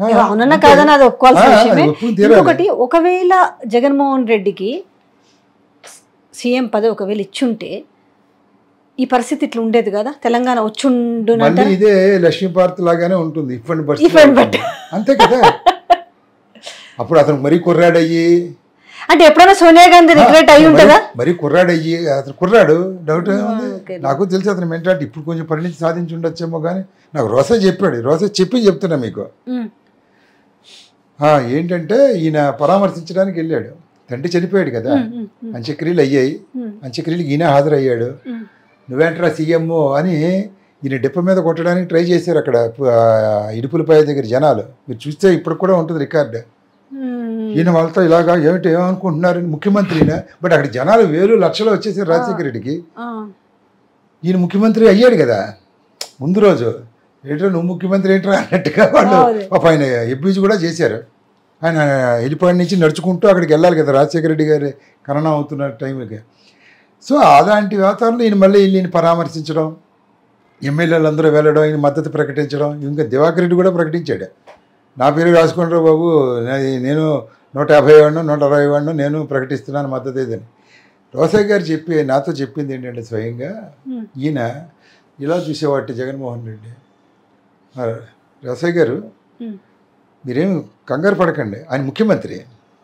ఆ, అవునన్నా అంతే. కాదని అది ఒప్పుకోవాల్సిన ఆ, విషయమే అది ఒప్పుకుని తీరాలి. ఇంకొకటి ఒకవేళ జగన్మోహన్ రెడ్డికి సీఎం పదవి ఒకవేళ ఇచ్చుంటే ఈ పరిస్థితి ఇట్లా ఉండేది కదా తెలంగాణ మళ్ళీ వచ్చుండునంట ఇదే లక్ష్మీపార్త్ లాగానే ఉంటుంది if and but If and but. అంతే కదా అప్పుడు అతను మరీ కుర్రాడయ్యి అంటే ఎప్పుడైనా సోనియా గాంధీ రిగ్రెట్ అయి ఉంటుందా మరి- మరి కుర్రాడయ్యి అతను కుర్రాడు డౌట్ ఏముంది ఓకే. నాకు తెలిసి అతను మెంటాలిటీ ఇప్పుడు కొంచెం పరిణితి సాధించి ఉండొచ్చేమో కానీ నాకు రోసా చెప్పాడు రోసా చెప్పి చెప్తున్నా మీకు ఉమ్, ఆ, ఏంటంటే ఈయన పరామర్శించడానికి వెళ్ళాడు తండ్రి చనిపోయాడు కదా ఉమ్, ఉమ్, ఉమ్, అంత్యక్రియలు అయ్యాయి ఉమ్, అంత్యక్రియలకు ఈయన హాజరయ్యాడు ఉమ్. నువ్వేంట్రా సీఎం అని ఈయన డిప్ప మీద కొట్టడానికి ట్రై చేశారు అక్కడ ఆ, ఇడుపులపై దగ్గర జనాలు మీరు చూస్తే ఇప్పుడు కూడా ఉంటుంది రికార్డు ఉమ్, ఈయన వాళ్ళతో ఇలాగా ఏమిటి ఏమనుకుంటున్నారు ముఖ్యమంత్రినా బట్ అక్కడ జనాలు వేలు లక్షలు వచ్చేసారు రాజశేఖర రెడ్డికి ఆ, ఈయన ముఖ్యమంత్రి అయ్యాడు కదా ముందు రోజు ఏంట్రా నువ్వు ముఖ్యమంత్రి ఏంట్రా అన్నట్టుగా వాళ్ళు అవును. పాప ఆయన ఎబ్బీజ్ కూడా చేశారు ఆయన వెళ్ళిపోయిన నుంచి నడుచుకుంటూ అక్కడికి వెళ్ళాలి కదా రాజశేఖర రెడ్డి గారి కరోనా అవుతున్న టైంకి సో అలాంటి వాతావరణంలో ఈయన మళ్ళీ ఈయన పరామర్శించడం ఎమ్మెల్యేలు అందరూ వెళ్ళడం ఈయన మద్దతు ప్రకటించడం ఇంకా దివాకర్ రెడ్డి కూడా ప్రకటించాడు నా పేరు రాసుకుంటారు బాబు నాది- నేను నూట యాభై వాడిను నూట అరవై వాడిను నేను ప్రకటిస్తున్నాను మద్దతు ఇదని రోసయ్య గారు చెప్పి నాతో చెప్పింది ఏంటంటే స్వయంగా ఉమ్, ఈయన ఇలా చూసేవాటి జగన్మోహన్ రెడ్డి ఆ, రసయ్య గారు ఉమ్, మీరేం కంగారు పడకండి ఆయన ముఖ్యమంత్రి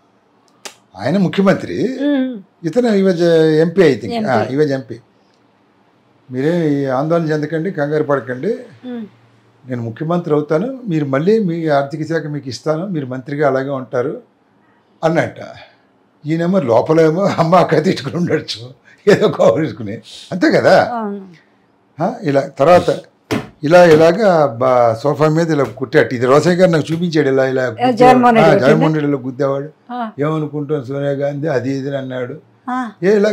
ఆయన ముఖ్యమంత్రి ఉమ్, ఇతను he was MP I think MP. He was MP మీరే ఈ ఆందోళన చెందకండి కంగారు పడకండి ఉమ్, నేను ముఖ్యమంత్రి అవుతాను మీరు మళ్ళీ మీ ఆర్థిక శాఖ మీకు ఇస్తాను మీరు మంత్రిగా అలాగే ఉంటారు అన్నట్ట ఈయనేమో లోపలేమో అమ్మ అక్క తిట్టుకుని ఉండొచ్చు ఏదో కోరుకుని అంతే కదా అవును. ఆ, ఇలా తర్వాత ఇలా ఇలాగా బా సోఫా మీద ఇలా కుట్టాడు ఇది రోసయ్య గారు నాకు చూపించాడు ఇలా ఇలా గుద్దేవాడు. జగన్మోహన్ రెడ్డి ఆ, పెట్టిందా? జగన్మోహన్ రెడ్డి ఇలా గుద్దేవాడు ఆ, ఏమనుకుంటాం సోనియా గాంధీ అది ఇది అని అన్నాడు ఆ, ఏ ఇలాగ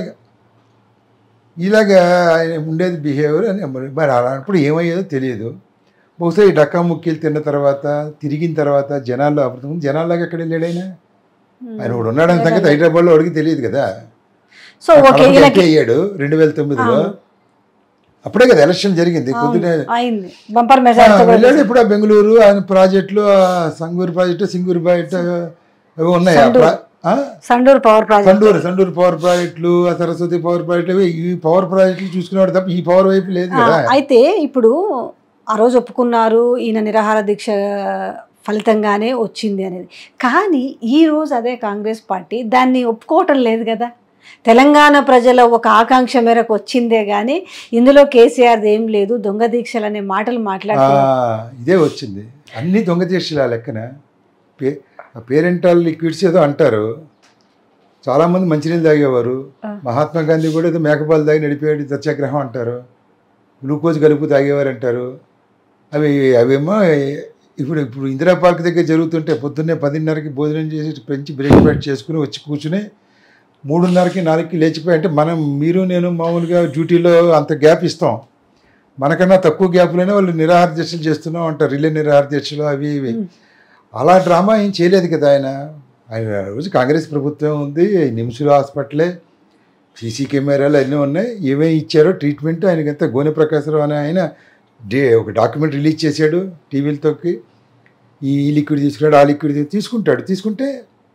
ఇలాగా ఆయన ఉండేది బిహేవియర్ అని మరి మరి అలాంటప్పుడు ఏమయ్యేదో తెలియదు బహుశా ఈ డక్కా ముక్కీలు తిన్న తర్వాత తిరిగిన తర్వాత జనాల్లో అప్పుడు ముందు జనాల్లాగా ఎక్కడ వెళ్ళాడు ఆయన ఉమ్. ఆయన ఒకడు ఉన్నాడని సంగతి హైదరాబాద్లో వాడికి తెలియదు కదా సో ఓకే అప్పుడు ఈయనకి ఎంపీ అయ్యాడు రెండు వేల తొమ్మిదిలో అవును. అప్పుడే కదా ఎలక్షన్ జరిగింది కొద్దిగా అయింది బంపర్ ఆ, మెజారిటీ వెళ్ళాడు ఇప్పుడు ఆ బెంగళూరు ఆయన ప్రాజెక్టులు ఆ సంగూరు ప్రాజెక్టు సింగూరు ప్రాజెక్టు అవి ఉన్నాయి ఆ సండూరు. ప్రా- ఆ? Sandur power project Sandur Sandur power ప్రాజెక్టులు ఆ సరస్వతి పవర్ ప్రాజెక్టులు ఇవి ఈ పవర్ ప్రాజెక్టులు చూసుకునేవాడు తప్ప ఈ పవర్ వైపు లేదు ఆ, కదా అయితే ఇప్పుడు ఆ రోజు ఒప్పుకున్నారు ఈయన నిరాహార దీక్ష ఫలితంగానే వచ్చింది అనేది కానీ ఈ రోజు అదే కాంగ్రెస్ పార్టీ దాన్ని ఒప్పుకోవటం లేదు కదా తెలంగాణ ప్రజల ఒక ఆకాంక్ష మేరకు వచ్చిందే కానీ ఇందులో కేసీఆర్ ఏం లేదు దొంగ దీక్షలు అనే మాటలు ఆ, మాట్లాడుతున్నారు ఇదే వచ్చింది అన్ని దొంగ చేసేలా లెక్కన పే పేరెంటల్ లిక్విడ్స్ ఏదో అంటారు చాలామంది మంచినీళ్ళు తాగేవారు ఆ. మహాత్మా గాంధీ కూడా ఏదో మేకపాలు తాగి నడిపేవాడు సత్యాగ్రహం అంటారు గ్లూకోజ్ కలుపు తాగేవారు అంటారు అవి అవేమో ఇప్పుడు ఇప్పుడు ఇందిరా పార్క్ దగ్గర జరుగుతుంటే పొద్దున్నే పదిన్నరకి భోజనం చేసి పెంచి బ్రేక్ఫాస్ట్ చేసుకుని వచ్చి కూర్చుని మూడున్నరకి నాలుగుకి లేచిపోయి అంటే మనం మీరు నేను మామూలుగా డ్యూటీలో అంత గ్యాప్ ఇస్తాం మనకన్నా తక్కువ గ్యాప్లోనే వాళ్ళు నిరాహార దీక్షలు చేస్తున్నాం అంటారు రిలే నిరాహార దీక్షలు అవి ఇవి ఉమ్. అలా డ్రామా ఏం చేయలేదు కదా ఆయన ఆయన ఆ రోజు కాంగ్రెస్ ప్రభుత్వం ఉంది నిమ్స్లో హాస్పిటలే సీసీ కెమెరాలు అన్నీ ఉన్నాయి ఏమేమి ఇచ్చారో ట్రీట్మెంట్ ఆయనకంతా గోనె ప్రకాశరావు అనే ఆయన డే ఒక డాక్యుమెంట్ రిలీజ్ చేశాడు టీవీలతోకి ఈ లిక్విడ్ తీసుకున్నాడు ఆ లిక్విడ్ తీ- తీసుకుంటాడు తీసుకుంటే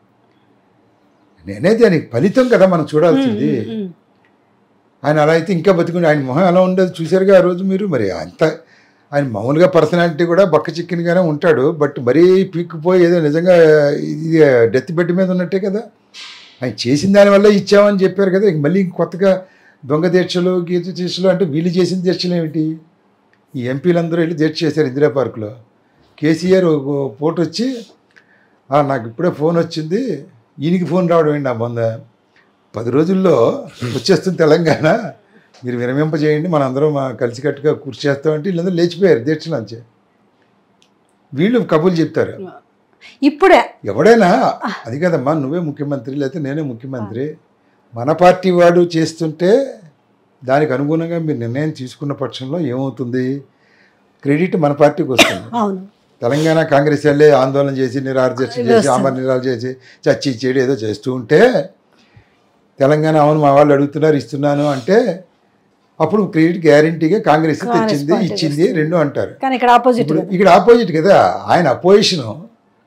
నేనైతే ఆయనకి ఫలితం కదా మనం చూడాల్సింది ఉమ్, ఉమ్, ఆయన అలా అయితే ఇంకా బతికుండి ఆయన మొహం ఎలా ఉండదు చూశారుగా ఆ రోజు మీరు మరి అంత ఆయన మామూలుగా పర్సనాలిటీ కూడా బక్క చిక్కినగానే ఉంటాడు బట్ మరీ పీక్కుపోయి ఏదో నిజంగా ఇది డెత్ బెడ్ మీద ఉన్నట్టే కదా ఆయన చేసిన దానివల్ల ఇచ్చామని చెప్పారు కదా ఇంక మళ్ళీ ఇంక కొత్తగా దొంగ దీక్షలు గీత దీక్షలు అంటే వీళ్ళు చేసిన దీక్షలు ఏమిటి ఈ ఎంపీలందరూ వెళ్ళి దీక్ష చేశారు ఇందిరా పార్కులో కేసీఆర్ ఒక పూట వచ్చి "ఆ, నాకు ఇప్పుడే ఫోన్ వచ్చింది ఈయనకి ఫోన్ రావడం ఏంటి నా బొంద పది రోజుల్లో వచ్చేస్తుంది తెలంగాణ మీరు విరమింపజేయండి మనందరం మా కలిసికట్టుగా కృషి చేస్తామంటే వీళ్ళందరూ లేచిపోయారు దీక్షలోంచి వీళ్ళు కబుర్లు చెప్తారు ఇప్పుడే ఎవడైనా అది కదమ్మా నువ్వే ముఖ్యమంత్రి లేకపోతే నేనే ముఖ్యమంత్రి మన పార్టీ వాడు చేస్తుంటే దానికి అనుగుణంగా మీరు నిర్ణయం తీసుకున్న పక్షంలో ఏమవుతుంది క్రెడిట్ మన పార్టీకి వస్తుంది అవును తెలంగాణ కాంగ్రెస్ వాళ్ళే ఆందోళన చేసి నిరాహార దీక్ష చేసి వస్తుంది. ఆమర నిరాలు చేసి చచ్చి ఇచ్చేడు ఏదో చేస్తూ ఉంటే తెలంగాణ అవును మా వాళ్ళు అడుగుతున్నారు ఇస్తున్నాను అంటే అప్పుడు క్రెడిట్ గ్యారంటీగా కాంగ్రెస్ కాంగ్రెస్ తెచ్చింది పార్టీ ఇచ్చింది చేస్తుంది. రెండు అంటారు కానీ ఇక్కడ ఆపోజిట్ ఇప్పుడు ఇక్కడ ఆపోజిట్ కదా ఆయన అపోజిషన్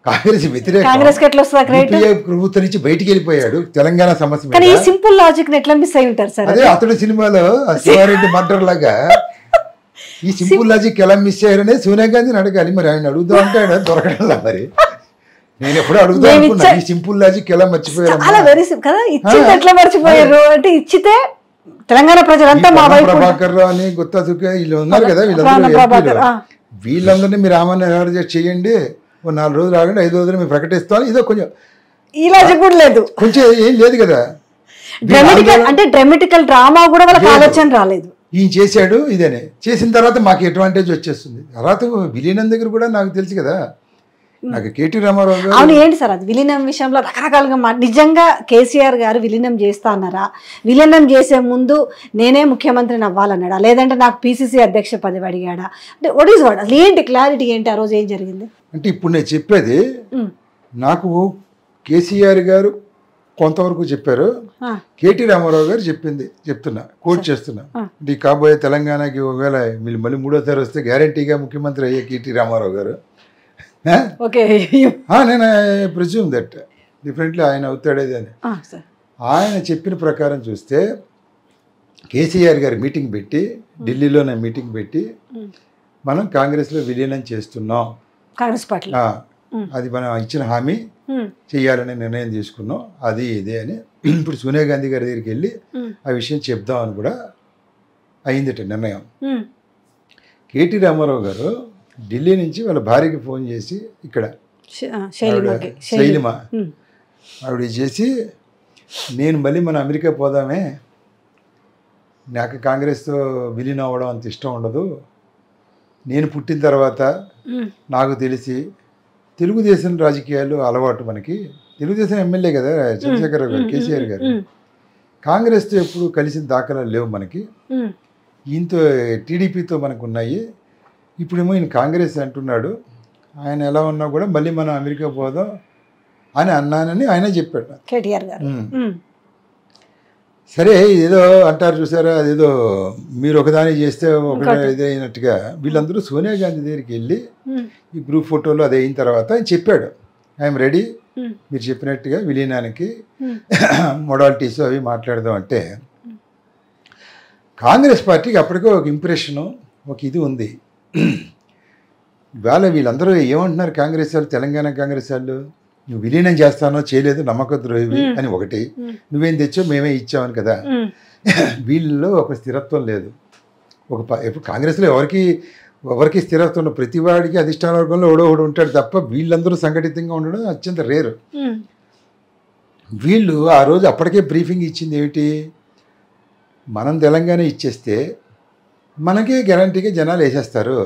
కాంగ్రెస్ వ్యతిరేకం కాంగ్రెస్ కి ఎట్లా వస్తుంది ఆ క్రెడిట్ యూపీఏ ప్రభుత్వం నుంచి బయటికి వెళ్ళిపోయాడు తెలంగాణ సమస్య కానీ ఈ మీద సింపుల్ లాజిక్ ని ఎట్లా మిస్ అయి ఉంటారు సార్ అదే అతడు సినిమాలో ఆ శివారెడ్డి మర్డర్ లాగా ఈ సింపుల్ లాజిక్ ఎలా మిస్ అయ్యారనే సోనియా గాంధీని అడగాలి మరి ఆయన అడుగుదాం అంటే ఆయన దొరకడంలా మరి నేను ఎప్పుడూ అడుగుదాం నేను అనుకున్నా ఇచ్చా- ఈ సింపుల్ లాజిక్ ఎలా మర్చిపోయారు చాలా వెరీ కదా ఇచ్చింది ఎట్లా మర్చిపోయారు అంటే ఇచ్చితే తెలంగాణ ప్రజలంతా మా వైపు ప్రభాకర్ రావు అని గుత్తా సుఖ వీళ్ళు ఉన్నారు కదా ప్రాణ వీళ్ళందరూ ప్రభాకర్, ఎంపీలు. ఆ. వీళ్ళందరినీ మీరు ఆమెను ఎవరు చేసి చేయండి ఓ నాలుగు రోజులు ఆగండి ఐదు రోజులు మేము ప్రకటిస్తాం ఇదో కొంచెం ఈ లాజిక్ కూడా లేదు కొంచెం ఏం లేదు కదా డ్రామాటికల్ అంటే డ్రామాటికల్ డ్రామా కూడా వాళ్ళకి ఆలోచన రాలేదు ఈయన చేశాడు ఇదేనే చేసిన తర్వాత మాకు అడ్వాంటేజ్ వచ్చేస్తుంది తర్వాత విలీనం దగ్గర కూడా నాకు తెలుసు కదా నాకు కేటీ రామారావు గారు అవును ఏంటి సార్ అది విలీనం విషయంలో రకరకాలుగా మా నిజంగా కేసీఆర్ గారు విలీనం చేస్తా అన్నారా విలీనం చేసే ముందు నేనే ముఖ్యమంత్రిని అవ్వాలన్నాడా లేదంటే నాకు పీసీసీ అధ్యక్ష పదవి అడిగాడా అంటే వాట్ ఈస్ వాట్ అసలు ఏంటి క్లారిటీ ఏంటి ఆ రోజు ఏం జరిగింది అంటే ఇప్పుడు నేను చెప్పేది ఉమ్. నాకు కేసీఆర్ గారు కొంతవరకు చెప్పారు ఆ, కేటీ రామారావు గారు చెప్పింది చెప్తున్నా కోట్ చేస్తున్నా ఆ. అంటే ఈ కాబోయే తెలంగాణకి ఒకవేళ వీళ్ళు మళ్ళీ మూడోసారి వస్తే గ్యారంటీగా ముఖ్యమంత్రి అయ్యే కేటీ రామారావు గారు ఆ? ఓకే ఆ, నేను ప్రిజ్యూమ్ దట్ డిఫరెంట్లీ ఆయన అవుతాడేది అని ఆ, సార్ ఆయన చెప్పిన ప్రకారం చూస్తే కేసీఆర్ గారు మీటింగ్ పెట్టి ఢిల్లీలోనే మీటింగ్ పెట్టి ఉమ్. మనం కాంగ్రెస్లో విలీనం చేస్తున్నాం కాంగ్రెస్ పార్టీ ఆ, ఉమ్. అది మనం ఇచ్చిన హామీ ఉమ్, చేయాలనే నిర్ణయం తీసుకున్నాం అది ఇదే అని ఇప్పుడు సోనియా గాంధీ గారి దగ్గరికి వెళ్ళి ఉమ్, ఆ విషయం చెప్దామని కూడా అయిందట నిర్ణయం ఉమ్, కేటీ రామారావు గారు ఢిల్లీ నుంచి వాళ్ళ భార్యకి ఫోన్ చేసి ఇక్కడ శ- ఆ, శైలిమకి ఆవిడ శైలి శైలిమ ఉమ్, ఆవిడ చేసి నేను మళ్ళీ మన అమెరికా పోదామే నాకు కాంగ్రెస్తో విలీనం అవ్వడం అంత ఇష్టం ఉండదు నేను పుట్టిన తర్వాత ఉమ్, నాకు తెలిసి తెలుగుదేశం రాజకీయాలు అలవాటు మనకి తెలుగుదేశం ఎమ్మెల్యే కదా చంద్రశేఖర్ గారు కేసీఆర్ గారు ఉమ్, కాంగ్రెస్తో ఎప్పుడు కలిసిన దాఖలాలు లేవు మనకి ఉమ్, ఈయనతో టీడీపీతో మనకు ఉన్నాయి ఇప్పుడేమో ఈయన కాంగ్రెస్ అంటున్నాడు ఆయన ఎలా ఉన్నా కూడా మళ్ళీ మనం అమెరికా పోదాం అని అన్నానని ఆయన చెప్పాడు కేటీఆర్ గారు ఉమ్. ఉమ్, సరే ఏదో అంటారు చూసారా అదేదో మీరు ఒకదాని చేస్తే ఒక ఇంకోటి. ఇదైనట్టుగా వీళ్ళందరూ సోనియా గాంధీ దగ్గరికి వెళ్ళి ఉమ్, ఈ గ్రూప్ ఫోటోలు అది అయిన తర్వాత ఆయన చెప్పాడు ఐఎమ్ రెడీ ఉమ్, మీరు చెప్పినట్టుగా విలీనానికి ఉమ్, మొడాలిటీస్ అవి మాట్లాడదాం అంటే కాంగ్రెస్ పార్టీకి అప్పటికే ఒక ఇంప్రెషను ఒక ఇది ఉంది ఇవాళ వీళ్ళందరూ ఏమంటున్నారు కాంగ్రెస్ వాళ్ళు తెలంగాణ కాంగ్రెస్ వాళ్ళు నువ్వు విలీనం చేస్తానో చేయలేదు నమ్మక ద్రోహివి అని ఒకటి ఉమ్, నువ్వేం తెచ్చావు మేమే ఇచ్చామని కదా ఉమ్, వీళ్ళలో ఒక స్థిరత్వం లేదు ఒక ప- ఇప్పుడు కాంగ్రెస్లో ఎవరికి ఎవరికి స్థిరత్వం ఉండదు. ప్రతి వాడికి అధిష్టాన వర్గంలో ఎవడో ఒకడు ఉంటాడు తప్ప వీళ్ళందరూ సంఘటితంగా ఉండడం అత్యంత రేరు ఉమ్, వీళ్ళు ఆ రోజు అప్పటికే బ్రీఫింగ్ ఇచ్చింది ఏమిటి మనం తెలంగాణ ఇచ్చేస్తే మనకే గ్యారంటీగా జనాలు వేసేస్తారు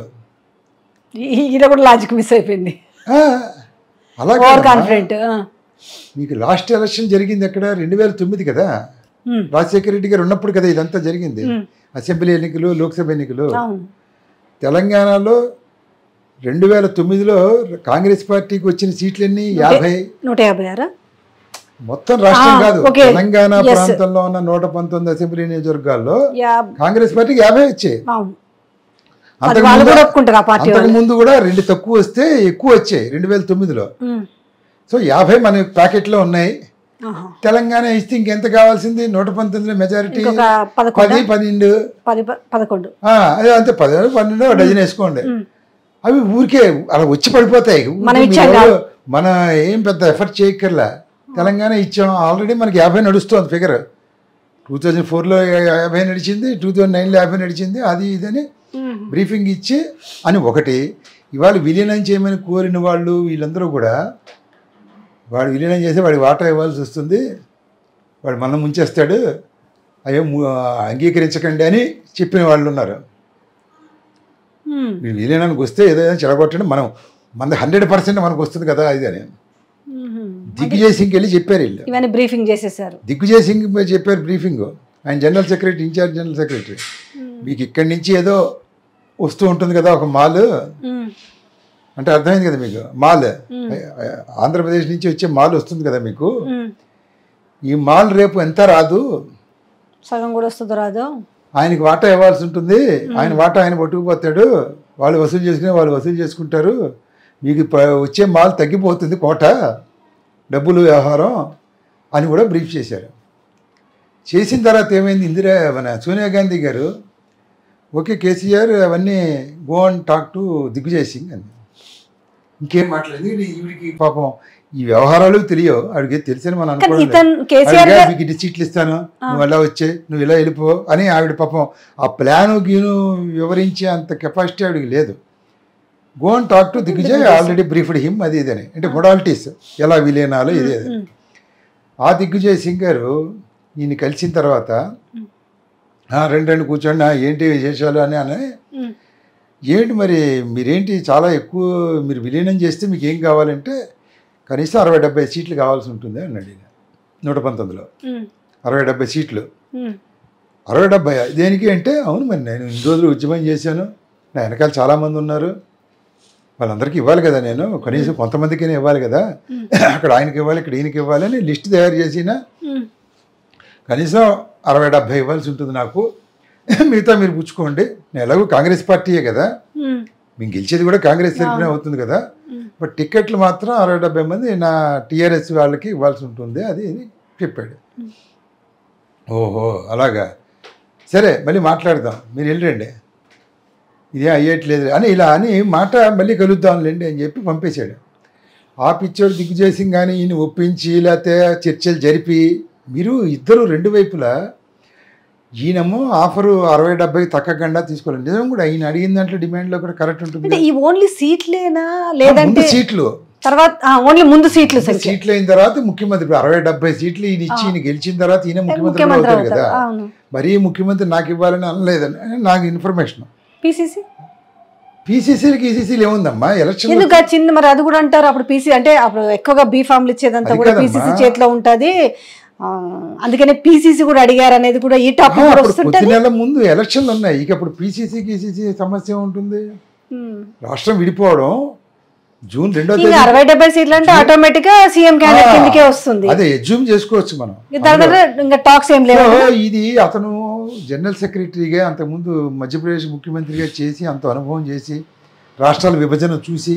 ఈ- ఈడ కూడా లాజిక్ మిస్ అయిపోయింది ఆ, అలా ఓవర్ కాదమ్మా. కాన్ఫిడెంట్ మీకు లాస్ట్ ఎలక్షన్ జరిగింది ఎక్కడ రెండు వేల తొమ్మిది కదా రాజశేఖర రెడ్డి గారు ఉన్నప్పుడు కదా ఇదంతా జరిగింది అసెంబ్లీ ఎన్నికలు లోక్సభ ఎన్నికలు అవును తెలంగాణలో రెండు వేల తొమ్మిదిలో కాంగ్రెస్ పార్టీకి వచ్చిన సీట్లన్నీ యాభై నూట యాభై ఆరా మొత్తం రాష్ట్రం ఆ, కాదు okay. తెలంగాణ Yes. ప్రాంతంలో ఉన్న నూట పంతొమ్మిది అసెంబ్లీ నియోజకవర్గాల్లో యా కాంగ్రెస్ పార్టీకి యాభై వచ్చాయి అవును అది అంతకు వాళ్ళు ముందు కూడా ఒప్పుకుంటారు ఆ పార్టీ అంతకు వాళ్ళు ముందు కూడా రెండు తక్కువ వస్తే ఎక్కువ వచ్చాయి రెండు వేల తొమ్మిదిలో ఉమ్, సో యాభై మన ప్యాకెట్లో ఉన్నాయి ఆహా. తెలంగాణ ఇస్తే ఇంకెంత కావాల్సింది నూట పంతొమ్మిదిలో మెజారిటీ ఇంకొక పదకొండు పది పన్నెండు పది ప- పదకొండు ఆ, అదే అంతే పదిహేను పన్నెండు ఒక డజన్ వేసుకోండి ఉమ్, అవి ఊరికే అలా వచ్చి పడిపోతాయి ఊరికే మనం మీరు ఇచ్చాం ఎవరు- మన ఏం పెద్ద ఎఫర్ట్ చేయక్కర్లా తెలంగాణ ఇచ్చాం ఆల్రెడీ మనకి యాభై నడుస్తుంది ఫిగర్ టూ థౌజండ్ ఫోర్లో యాభై నడిచింది టూ థౌజండ్ నైన్లో యాభై నడిచింది అది ఇదని ఉమ్, బ్రీఫింగ్ ఇచ్చి అని ఒకటి ఇవాళ విలీనం చేయమని కోరిన వాళ్ళు వీళ్ళందరూ కూడా వాడు విలీనం చేసి వాడికి వాటా ఇవ్వాల్సి వస్తుంది వాడు మనం ముంచేస్తాడు అయ్యో ము- అంగీకరించకండి అని చెప్పిన వాళ్ళు ఉన్నారు ఉమ్, మీరు విలీనానికి వస్తే ఏదైనా చెడగొట్టండి మనం మన హండ్రెడ్ పర్సెంట్ మనకు వస్తుంది కదా ఇది అని ఉమ్. దిగ్విజయ్ సింగ్ వెళ్ళి చెప్పారు వీళ్ళు ఇవన్నీ బ్రీఫింగ్ చేసేసారు దిగ్విజయ్ సింగ్ చెప్పారు బ్రీఫింగ్ ఆయన general secretary incharge general secretary మీకు ఇక్కడి నుంచి ఏదో వస్తూ ఉంటుంది కదా ఒక మాల్ ఉమ్, అంటే అర్థమైంది కదా మీకు మాల్ మ్మ్. ఆంధ్రప్రదేశ్ నుంచి వచ్చే మాల్ వస్తుంది కదా మీకు ఉమ్. ఈ మాల్ రేపు ఎంత రాదు సగం కూడా వస్తుందో రాదో ఆయనకి వాటా ఇవ్వాల్సి ఉంటుంది ఆయన వాటా ఆయన పట్టుకుపోతాడు వాళ్ళు వసూలు చేసుకుని వాళ్ళు వసూలు చేసుకుంటారు మీకు ప- వచ్చే మాల్ తగ్గిపోతుంది కోట డబ్బులు వ్యవహారం అని కూడా బ్రీఫ్ చేశారు చేసిన తర్వాత ఏమైంది ఇందిరా మన సోనియా గాంధీ గారు ఓకే కేసీఆర్ అవన్నీ go and talk to Digvijay Singh అని ఇంకేం మాట్లాడలేదు ఎందుకంటే ఈవిడికి పాపం ఈ వ్యవహారాలు తెలియవు ఆవిడకి తెలిసని మనం కానీ అనుకోవడం ఇతను కేసీఆర్ ఆవిడగా గారు మీకు ఇన్ని సీట్లు ఇస్తాను నువ్వు అలా వచ్చే నువ్వు ఇలా వెళ్ళిపో అని ఆవిడ పాపం ఆ ప్లాను గీను వివరించే అంత కెపాసిటీ ఆవిడకి లేదు go and talk to Digvijay already briefed him అది ఇదని అంటే మొడాలిటీస్ ఎలా విలీనాలు ఇదే ఉమ్, ఆ దిగ్విజయ్ సింగ్ గారు ఈయన కలిసిన తర్వాత "ఆ, రండి రండి కూర్చోండి "ఆ, ఏంటి విశేషాలు అని అని ఉమ్, ఏంటి మరి మీరేంటి చాలా ఎక్కువ మీరు విలీనం చేస్తే మీకు ఏం కావాలంటే కనీసం అరవై డెబ్బై సీట్లు కావాల్సి ఉంటుంది అన్నాడు ఈయన నూట పంతొమ్మిదిలో ఉమ్, అరవై డెబ్బై సీట్లు ఉమ్, అరవై డెబ్బై దేనికి అంటే అవును మరి నేను ఇన్ని రోజులు ఉద్యమం చేశాను నా వెనకాల చాలామంది ఉన్నారు వాళ్ళందరికీ ఇవ్వాలి కదా నేను కనీసం కొంతమందికైనా ఇవ్వాలి కదా ఉమ్. అక్కడ ఆయనకి ఇవ్వాలి ఇక్కడ ఈయనకి ఇవ్వాలి అని లిస్ట్ తయారు చేసిన ఉమ్, కనీసం అరవై డెబ్బై ఇవ్వాల్సి ఉంటుంది నాకు మిగతా మీరు పుచ్చుకోండి నేను ఎలాగో కాంగ్రెస్ పార్టీయే కదా ఉమ్, మేము గెలిచేది కూడా కాంగ్రెస్ తరఫునే అవుతుంది కదా ఉమ్. బట్ టికెట్లు మాత్రం అరవై డెబ్బై మంది నా టీఆర్ఎస్ వాళ్ళకి ఇవ్వాల్సి ఉంటుంది అది ఇది చెప్పాడు ఓహో అలాగా సరే మళ్ళీ మాట్లాడదాం మీరు వెళ్ళండి ఇదే అయ్యేట్లేదు అని ఇలా అని మాట మళ్ళీ కలుద్దాంలేండి అని చెప్పి పంపేశాడు ఆ పిచ్చోడు దిగ్గుచేసి కానీ ఈయన ఒప్పించి లేకపోతే చర్చలు జరిపి మీరు ఇద్దరు రెండు వైపులా ఈయనమో ఆఫరు అరవై డెబ్బై తగ్గకుండా తీసుకోవాలి నిజం కూడా ఈయన అడిగిన దాంట్లో డిమాండ్లో కూడా కరెక్ట్ ఉంటుంది అంటే కదా. ఈ ఓన్లీ సీట్లేనా ముందు లేదంటే సీట్లు తర్వాత ఓన్లీ ముందు సీట్లు సంఖ్య సీట్లు అయిన తర్వాత ముఖ్యమంత్రి ఇప్పుడు అరవై డెబ్బై సీట్లు ఈయన ఇచ్చి ఈయన గెలిచిన తర్వాత ఈయన ముఖ్యమంత్రి కూడా ముఖ్యమంత్రి అవుతారు అవుతారు కదా అవును మరీ ముఖ్యమంత్రి నాకు ఇవ్వాలని అనలేదని నాకు ఇన్ఫర్మేషన్ పిసిసి పీసీసీలకి ఈసీసీలు ఏముందమ్మా ఎలక్షన్ ఎందుకు ఆ చిన్న మరి అది కూడా అంటారు అప్పుడు పీసీ అంటే అప్పుడు ఎక్కువగా బీ ఫామ్లు ఇచ్చేదంతా అది కూడా కాదమ్మా. పీసీసీ చేతిలో ఉంటది ఆ, అందుకనే పీసీసీ కూడా అడిగారు అనేది కూడా ఈ టాపిక్ కూడా అప్పుడు కొద్ది వస్తుంటది నెలల ముందు ఎలక్షన్లు ఉన్నాయి ఇక అప్పుడు పీసీసీ గీసీసీ సమస్య ఉంటుంది ఉమ్. రాష్ట్రం విడిపోవడం జూన్ రెండో ఇంకా తేదీ అరవై డెబ్బై సీట్లు అంటే ఆటోమేటిక్ గా సీఎం క్యాండిడేట్ ఆ, కిందకే వస్తుంది అదే ఎజ్యూమ్ చేసుకోవచ్చు మనం ఇక దాని తర్వాత ఇంకా టాక్స్ ఏం లేవు సో ఇది అతను జనరల్ సెక్రటరీగా అంతకుముందు మధ్యప్రదేశ్ ముఖ్యమంత్రిగా చేసి అంత అనుభవం చేసి రాష్ట్రాల విభజన చూసి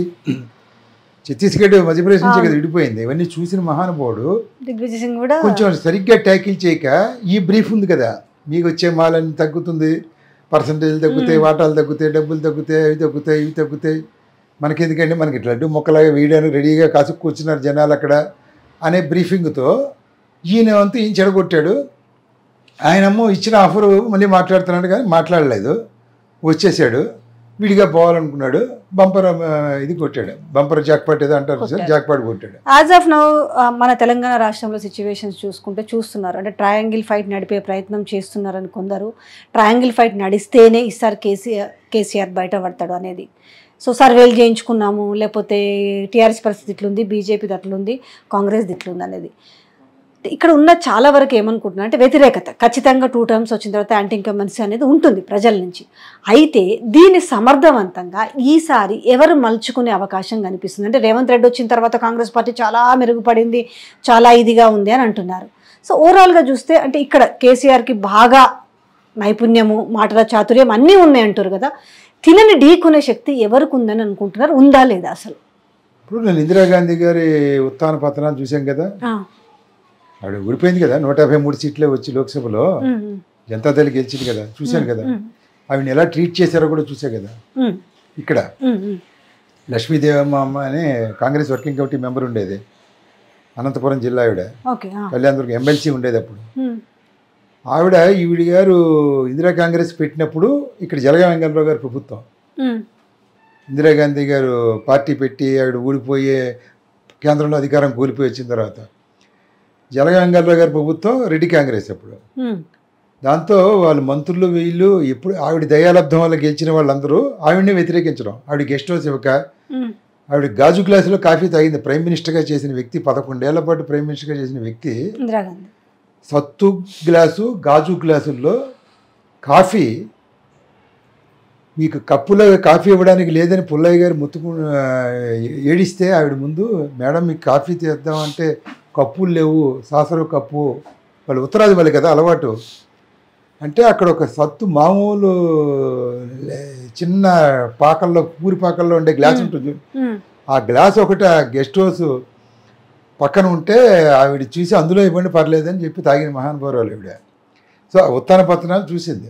ఛత్తీస్గఢ్ మధ్యప్రదేశ్ నుంచి కదా విడిపోయింది ఇవన్నీ చూసిన మహానుభావుడు దిగ్విజయ్ సింగ్ కూడా కొంచెం సరిగ్గా ట్యాకిల్ చేయక ఈ బ్రీఫ్ ఉంది కదా మీకు వచ్చే మాలని తగ్గుతుంది పర్సంటేజ్ తగ్గుతాయి వాటాలు తగ్గుతాయి డబ్బులు తగ్గుతాయి అవి తగ్గుతాయి ఇవి తగ్గుతాయి మనకి ఎందుకంటే మనకి లడ్డు మొక్కలాగా వేయడానికి రెడీగా కాసు కూర్చున్నారు జనాలు అక్కడ అనే బ్రీఫింగ్తో ఈయన వంతు ఈయన చెడగొట్టాడు ఆయనమ్మో ఇచ్చిన ఆఫరు మళ్ళీ మాట్లాడుతున్నాడు కానీ మాట్లాడలేదు వచ్చేసాడు విడిగా పోవాలనుకున్నాడు బంపర్ ఆ, ఇది కొట్టాడు బంపర్ జాక్పాట్ ఏదో అంటారు సార్ జాక్పాట్ కొట్టాడు యాజ్ ఆఫ్ నౌ మన తెలంగాణ రాష్ట్రంలో సిచ్యువేషన్స్ చూసుకుంటే చూస్తున్నారు అంటే ట్రయాంగిల్ ఫైట్ నడిపే ప్రయత్నం చేస్తున్నారని కొందరు ట్రయాంగిల్ ఫైట్ నడిస్తేనే ఈసారి కేసీఆర్ కేసీఆర్ బయట పడతాడు అనేది సో సర్వేలు చేయించుకున్నాము లేకపోతే టీఆర్ఎస్ పరిస్థితి ఇట్లుంది బీజేపీ అట్లుంది కాంగ్రెస్ ఇట్లుంది అనేది ఇక్కడ ఉన్న చాలా వరకు ఏమనుకుంటున్నా అంటే వ్యతిరేకత ఖచ్చితంగా టూ టర్మ్స్ వచ్చిన తర్వాత యాంటీ ఇన్కమెన్సీ అనేది ఉంటుంది ప్రజల నుంచి అయితే దీన్ని సమర్థవంతంగా ఈసారి ఎవరు మలుచుకునే అవకాశం కనిపిస్తుంది అంటే రేవంత్ రెడ్డి వచ్చిన తర్వాత కాంగ్రెస్ పార్టీ చాలా మెరుగుపడింది చాలా ఇదిగా ఉంది అని అంటున్నారు సో ఓవరాల్గా చూస్తే అంటే ఇక్కడ కేసీఆర్కి బాగా నైపుణ్యము మాటల చాతుర్యం అన్నీ ఉన్నాయి అంటారు కదా తినని ఢీకొనే శక్తి ఎవరికి ఉందని అనుకుంటున్నారు ఉందా లేదా అసలు ఇప్పుడు నేను ఇందిరాగాంధీ గారి ఉత్థాన పతనాలు చూశాం కదా ఆ, ఆవిడ ఊడిపోయింది కదా నూట యాభై మూడు సీట్లే వచ్చి లోక్సభలో ఉమ్, ఉమ్, జనతాదళ్ గెలిచింది కదా చూశాను కదా ఉమ్, ఆవిడని ఎలా ట్రీట్ చేశారో కూడా చూసా కదా ఉమ్, ఇక్కడ ఉమ్, ఉమ్, లక్ష్మీదేవమ్మ అమ్మ అని కాంగ్రెస్ వర్కింగ్ కమిటీ మెంబర్ ఉండేది అనంతపురం జిల్లా ఆవిడ ఓకే ఆ, కళ్యాణదుర్గం ఎమ్మెల్సీ ఉండేది అప్పుడు ఉమ్, ఆవిడ ఈవిడ గారు ఇందిరా కాంగ్రెస్ పెట్టినప్పుడు ఇక్కడ జలగా వెంకటరావు గారి ప్రభుత్వం ఉమ్, ఇందిరాగాంధీ గారు పార్టీ పెట్టి ఆవిడ ఊడిపోయే కేంద్రంలో అధికారం కూలిపోయి వచ్చిన తర్వాత జలగా వెంకటరావు గారి ప్రభుత్వం రెడ్డి కాంగ్రెస్ అప్పుడు ఉమ్, దాంతో వాళ్ళు మంత్రులు వీళ్ళు ఎప్పుడు ఆవిడ దయాలబ్ధం వల్ల గెలిచిన వాళ్ళందరూ ఆవిడని వ్యతిరేకించడం ఆవిడ గెస్ట్ హౌస్ ఇవ్వక ఉమ్, ఆవిడ గాజు గ్లాసులో కాఫీ తాగింది ప్రైమ్ మినిస్టర్గా చేసిన వ్యక్తి పదకొండేళ్ల పాటు ప్రైమ్ మినిస్టర్గా చేసిన వ్యక్తి ఇందిరాగాంధీ సత్తు గ్లాసు గాజు గ్లాసుల్లో కాఫీ మీకు కప్పులో కాఫీ ఇవ్వడానికి లేదని పుల్లయ్య గారు ముత్తుకు ఆ, ఏడిస్తే ఆవిడ ముందు మేడం మీకు కాఫీ తీద్దామంటే కప్పులు లేవు సాసరు కప్పు వాళ్ళు ఉత్తరాది వాళ్ళు కదా అలవాటు అంటే అక్కడ ఒక సత్తు మామూలు లే- చిన్న పాకల్లో పూరి పాకల్లో ఉండే గ్లాస్ ఉంటుంది ఉమ్, ఆ గ్లాస్ ఒకటి ఆ గెస్ట్ హౌస్ పక్కన ఉంటే ఆవిడ చూసి అందులో ఇవ్వండి పర్లేదని చెప్పి తాగిన మహానుభావురాలు ఆవిడ సో ఆ ఉత్తాన పత్రాలు చూసింది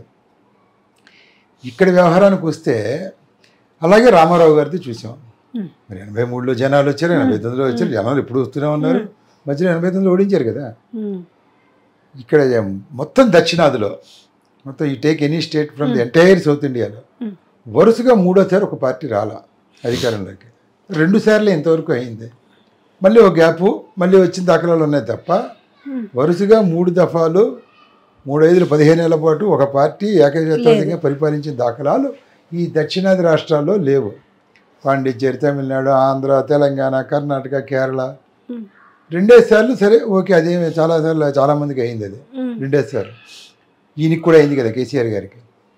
ఇక్కడ వ్యవహారానికి వస్తే అలాగే రామారావు గారిది చూసాం Hmm. మరి ఎనభై మూడులో జనాలు వచ్చారు ఎనభై తొమ్మిదిలో వచ్చారు జనాలు ఎప్పుడు వస్తూనే ఉన్నారు మధ్యలో ఎనభై తొమ్మిదిలో ఓడించారు కదా ఉమ్, ఇక్కడ మొత్తం దక్షిణాదిలో మొత్తం ఈ take any state from the entire south ఇండియాలో Hmm. వరుసగా మూడోసారి ఒక పార్టీ రాలా అధికారంలోకి రెండు సార్లు ఇంతవరకు అయింది మళ్ళీ ఒక గ్యాపు మళ్ళీ వచ్చిన దాఖలాలు ఉన్నాయి తప్ప Hmm. వరుసగా మూడు దఫాలు మూడు ఐదులు పదిహేను ఏళ్ల పాటు ఒక పార్టీ ఏకజాతంగా పరిపాలించిన దాఖలాలు ఈ దక్షిణాది రాష్ట్రాల్లో లేవు పాండిచ్చేరి తమిళనాడు ఆంధ్ర తెలంగాణ కర్ణాటక కేరళ ఉమ్, రెండేసార్లు సరే ఓకే అదే చాలాసార్లు చాలామందికి అయింది అది ఉమ్, రెండేసార్లు ఈయనకి కూడా అయింది కదా కేసీఆర్ గారికి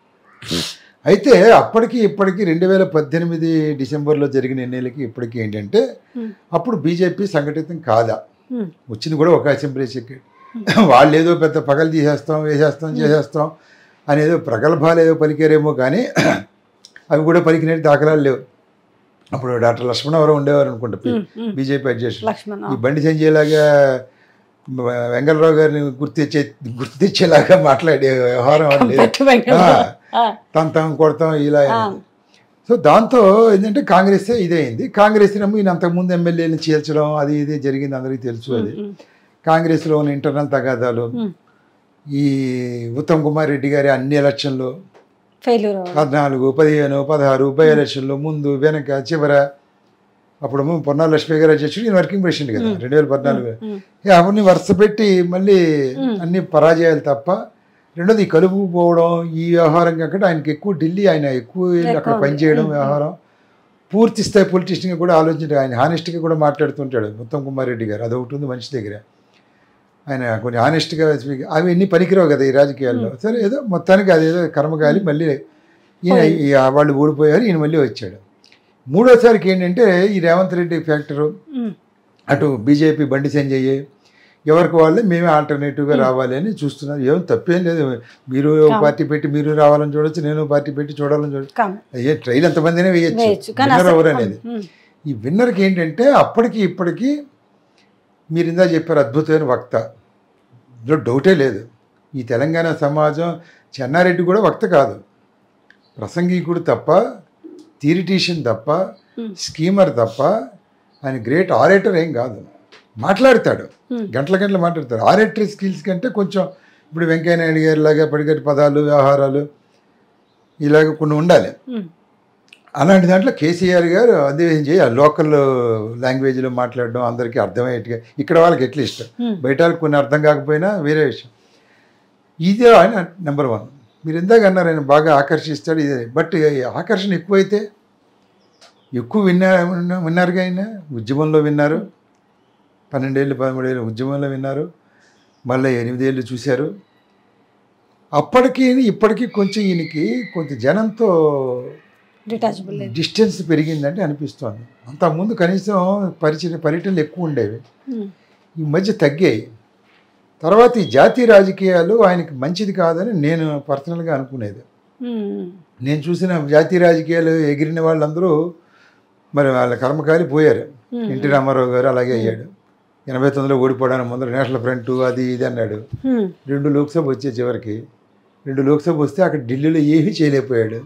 అయితే అప్పటికి ఇప్పటికి రెండు వేల పద్దెనిమిది డిసెంబర్లో జరిగిన ఎన్నికలకి ఇప్పటికి ఏంటంటే ఉమ్, అప్పుడు బీజేపీ సంఘటితం కాదా ఉమ్, వచ్చింది కూడా ఒక అసెంబ్లీ సీట్ వాళ్ళు ఏదో పెద్ద పగలు తీసేస్తాం వేసేస్తాం చేసేస్తాం అనేదో ప్రగల్భాలు ఏదో పలికారేమో కానీ అవి కూడా పలికినట్టు దాఖలాలు లేవు అప్పుడు డాక్టర్ లక్ష్మణవరం ఉండేవారు అనుకుంటా ఉమ్, ఉమ్. బీజేపీ అధ్యక్షుడు లక్ష్మణ్ ఈ బండి సంజయ్ లాగా వెంగళరావు గారిని గుర్తు తెచ్చే గుర్తు తెచ్చేలాగా మాట్లాడే వ్యవహారం అది లేదు పెట్టు వెంకటరావు. ఆ, తంతం కొడతాం ఇలా ఆ. సో దాంతో ఏంటంటే కాంగ్రెస్ ఇదే అయింది కాంగ్రెస్ ఏమో ఈయన అంతకుముందు ఎమ్మెల్యేని చీల్చడం అది ఇది జరిగింది అందరికీ తెలుసు అది ఉమ్, కాంగ్రెస్లో ఉన్న ఇంటర్నల్ తగాదాలు ఉమ్. ఈ ఉత్తమ్ కుమార్ రెడ్డి గారి అన్ని ఎలక్షన్లు ఫెయిల్యూర్ అవ్వడం. పద్నాలుగు పదిహేను పదహారు బై ఎలక్షన్లు ముందు వెనక చివర అప్పుడు పొన్నాల లక్ష్మీ గారు అధ్యక్షుడు ఈయన వర్కింగ్ ప్రెసిడెంట్ కదా రెండు వేల పద్నాలుగు ఉమ్, ఇక అవన్నీ వరుస పెట్టి మళ్ళీ అన్ని పరాజయాలు తప్ప రెండోది ఈ కలుపు పోవడం ఈ వ్యవహారం కాకుండా ఆయనకి ఎక్కువ ఢిల్లీ ఆయన ఎక్కువ వెళ్ళి అక్కడ ఎక్కువ ఉంది. పనిచేయడం వ్యవహారం పూర్తి స్థాయి పొలిటీషియన్గా కూడా ఆలోచించాడు ఆయన హానెస్ట్గా కూడా మాట్లాడుతుంటాడు ఉత్తమ్ కుమార్ రెడ్డి గారు అదొకటి ఉంది మనిషి దగ్గర ఆయన కొన్ని హానెస్ట్గా అవి ఎన్ని పనికిరావు కదా ఈ రాజకీయాల్లో సరే ఏదో మొత్తానికి అదేదో కర్మకాలి మళ్ళీ ఈయన ఈ- వాళ్ళు ఓడిపోయారు ఈయన మళ్ళీ వచ్చాడు మూడోసారికి ఏంటంటే ఈ రేవంత్ రెడ్డి ఫ్యాక్టరు ఉమ్, అటు బీజేపీ బండి సంజయ్ ఎవరికి వాళ్ళే మేమే ఆల్టర్నేటివ్గా రావాలి అని చూస్తున్నారు ఏం తప్పేం లేదు మీరు ఓ పార్టీ పెట్టి మీరు రావాలని చూడొచ్చు నేను ఓ పార్టీ పెట్టి చూడాలని చూడొచ్చు కామ్. ఏ ట్రైల్ ఎంతమందినే వేయచ్చు వేయచ్చు కానీ విన్నర్ అసలు- ఎవరు అనేది ఉమ్, ఈ విన్నర్కి ఏంటంటే అప్పటికి ఇప్పటికి మీరు ఇందా చెప్పారు అద్భుతమైన వక్త ఇందులో డౌటే లేదు ఈ తెలంగాణ సమాజం చెన్నారెడ్డి కూడా వక్త కాదు ప్రసంగికుడు తప్ప థియరిటీషియన్ తప్ప Hmm. స్కీమర్ తప్ప ఆయన గ్రేట్ ఆరేటర్ ఏం కాదు మాట్లాడతాడు Hmm. గంటల గంటలు మాట్లాడతాడు ఆరేటరీ స్కిల్స్ కంటే కొంచెం ఇప్పుడు వెంకయ్య నాయుడు గారి లాగా పడిగట్టి పదాలు వ్యవహారాలు ఇలాగ కొన్ని ఉండాలి ఉమ్, అలాంటి దాంట్లో కేసీఆర్ గారు అదే చేయాలి లోకల్ లాంగ్వేజ్లో మాట్లాడడం అందరికీ అర్థమయ్యేట్టుగా ఇక్కడ వాళ్ళకి ఎట్లా ఇష్టం Hmm. బయట వాళ్ళకి కొన్ని అర్థం కాకపోయినా వేరే విషయం ఇదే ఆయన నెంబర్ వన్ మీరు ఇందాక అన్నారు ఆయన బాగా ఆకర్షిస్తాడు ఇదే బట్ ఈ ఆకర్షణ ఎక్కువైతే ఎక్కువ విన్నారు విన్నారుగా ఆయన ఉద్యమంలో విన్నారు పన్నెండేళ్ళు పదమూడేళ్ళు ఉద్యమంలో విన్నారు మళ్ళీ ఎనిమిదేళ్ళు చూశారు అప్పటికి ఇప్పటికీ కొంచెం ఈయనకి కొంచెం జనంతో డిటాచబుల్ లేదు డిస్టెన్స్ పెరిగిందంటే అనిపిస్తోంది అంతకుముందు కనీసం పరిచయ పర్యటనలు ఎక్కువ ఉండేవి ఉమ్, ఈ మధ్య తగ్గాయి తర్వాత ఈ జాతీయ రాజకీయాలు ఆయనకి మంచిది కాదని నేను పర్సనల్గా అనుకునేది ఉమ్, నేను చూసిన జాతీయ రాజకీయాలు ఎగిరిన వాళ్ళందరూ మరి వాళ్ళ కర్మకాలి పోయారు Hmm. ఎన్టీ రామారావు గారు అలాగే అయ్యాడు ఎనభై తొమ్మిదిలో ఓడిపోవడానికి ముందర నేషనల్ ఫ్రంట్ అది ఇది అన్నాడు ఉమ్, రెండు లోక్సభ వచ్చే చివరికి రెండు లోక్సభ వస్తే అక్కడ ఢిల్లీలో ఏమీ చేయలేకపోయాడు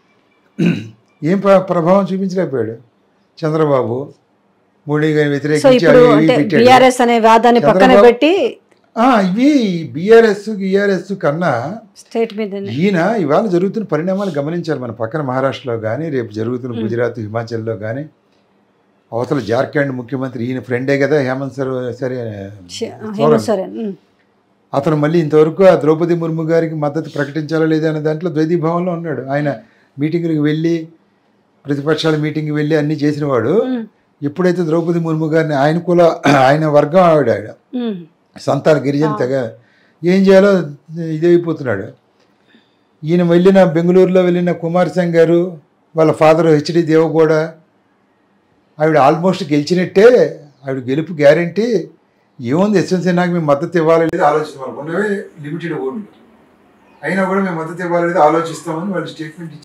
ఏం ప్ర- ప్రభావం చూపించలేకపోయాడు చంద్రబాబు మోడీ గారిని సో వ్యతిరేకించి ఇప్పుడు అవి ఇవి అంటే పెట్టాడు బిఆర్ఎస్ అనే వాదాన్ని పక్కన చంద్రబాబు- పెట్టి ఆ, ఇవి బీఆర్ఎస్ గిఆర్ఎస్ కన్నా స్టేట్ మీద ఈయన ఇవాళ జరుగుతున్న పరిణామాలు గమనించాలి మన పక్కన మహారాష్ట్రలో కానీ రేపు జరుగుతున్న గుజరాత్ హిమాచల్లో కానీ అవతల జార్ఖండ్ ముఖ్యమంత్రి ఈయన ఫ్రెండే కదా హేమంత్ సర్ సరే హేమంత్ సోరెన్ ఉమ్, అతను మళ్ళీ ఇంతవరకు ఆ ద్రౌపది ముర్ము గారికి మద్దతు ప్రకటించాలా లేదా అనే దాంట్లో ద్వైతీభావంలో ఉన్నాడు ఆయన మీటింగులకు వెళ్ళి ప్రతిపక్షాల మీటింగ్కి వెళ్ళి అన్నీ చేసినవాడు ఉమ్, ఎప్పుడైతే ద్రౌపది ముర్ము గారిని ఆయన కుల ఆయన వర్గం ఆవిడ ఆయన ఉమ్, సంతాన గిరిజన తెగ ఏం చేయాలో ఇదైపోతున్నాడు ఈయన వెళ్ళిన బెంగళూరులో వెళ్ళిన కుమార్ సింగ్ గారు వాళ్ళ ఫాదర్ హెచ్డి దేవగౌడ ఆవిడ ఆల్మోస్ట్ గెలిచినట్టే ఆవిడ గెలుపు గ్యారంటీ ఏముంది ఎస్ఎన్సీ నాకు మేము మద్దతు ఇవ్వాలి లేదా ఆలోచిస్తాం ఉన్నవే లిమిటెడ్ ఓట్లు అయినా కూడా మేము మద్దతు ఇవ్వాలి లేదా ఆలోచిస్తామని వాళ్ళు స్టేట్మెంట్